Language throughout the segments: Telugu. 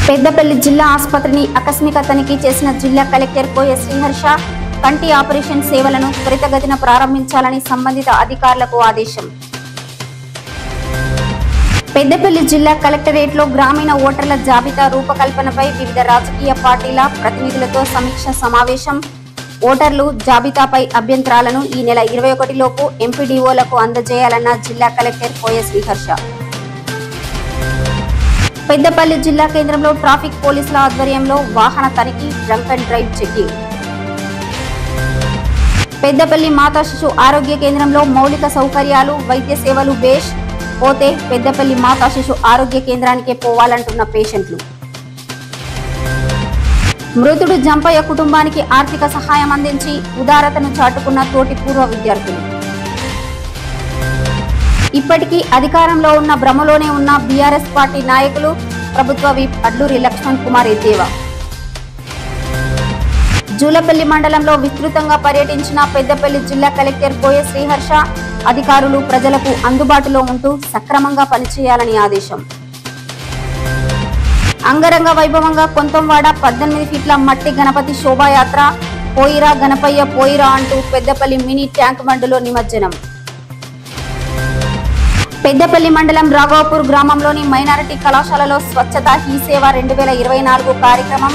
పెద్దపల్లి జిల్లా ఆసుపత్రిని ఆకస్మిక తనిఖీ చేసిన జిల్లా కలెక్టర్ కోయ శ్రీహర్ష కంటి ఆపరేషన్ సేవలను త్వరితగతిన ప్రారంభించాలని సంబంధిత అధికారులకు ఆదేశం పెద్దపల్లి జిల్లా కలెక్టరేట్లో గ్రామీణ ఓటర్ల జాబితా రూపకల్పనపై వివిధ రాజకీయ పార్టీల ప్రతినిధులతో సమీక్ష సమావేశం ఓటర్లు జాబితాపై అభ్యంతరాలను ఈ నెల ఇరవై ఒకటిలోపు ఎంపీడీఓలకు అందజేయాలన్న జిల్లా కలెక్టర్ కోయ శ్రీహర్ష పెద్దపల్లి జిల్లా కేంద్రంలో ట్రాఫిక్ పోలీసుల ఆధ్వర్యంలో వాహన తనిఖీ drunk and drive checking Peddapalli మాతా శిశు ఆరోగ్య కేంద్రంలో మౌలిక సౌకర్యాలు వైద్య సేవలు బేష్ పోతే పెద్దపల్లి మాతా శిశు ఆరోగ్య కేంద్రానికే పోవాలంటున్న పేషెంట్లు మృతుడు జంపయ్య కుటుంబానికి ఆర్థిక సహాయం అందించి ఉదారతను చాటుకున్న తోటి పూర్వ విద్యార్థులు ఇప్పటికీ అధికారంలో ఉన్న భ్రమలోనే ఉన్న బీఆర్ఎస్ పార్టీ నాయకులు ప్రభుత్వ విప్ అడ్లూరి లక్ష్మణ్ కుమార్ ఎద్దేవా జూలపల్లి మండలంలో విస్తృతంగా పర్యటించిన పెద్దపల్లి జిల్లా కలెక్టర్ కోయ శ్రీహర్ష అధికారులు ప్రజలకు అందుబాటులో ఉంటూ సక్రమంగా పనిచేయాలని ఆదేశం అంగరంగ వైభవంగా కొంతంవాడ పద్దెనిమిది ఫీట్ల మట్టి గణపతి శోభాయాత్ర పోయిరా గణపయ్య పోయిరా అంటూ పెద్దపల్లి మినీ ట్యాంక్ బండులో నిమజ్జనం పెద్దపల్లి మండలం రాఘవపూర్ గ్రామంలోని మైనారిటీ కళాశాలలో స్వచ్ఛత హీ సేవ రెండు వేల ఇరవై నాలుగు కార్యక్రమం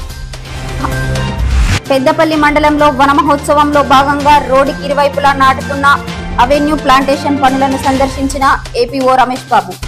పెద్దపల్లి మండలంలో వన మహోత్సవంలో భాగంగా రోడ్డుకి ఇరువైపులా నాటుతున్న అవెన్యూ ప్లాంటేషన్ పనులను సందర్శించిన ఏపీఓ రమేష్ బాబు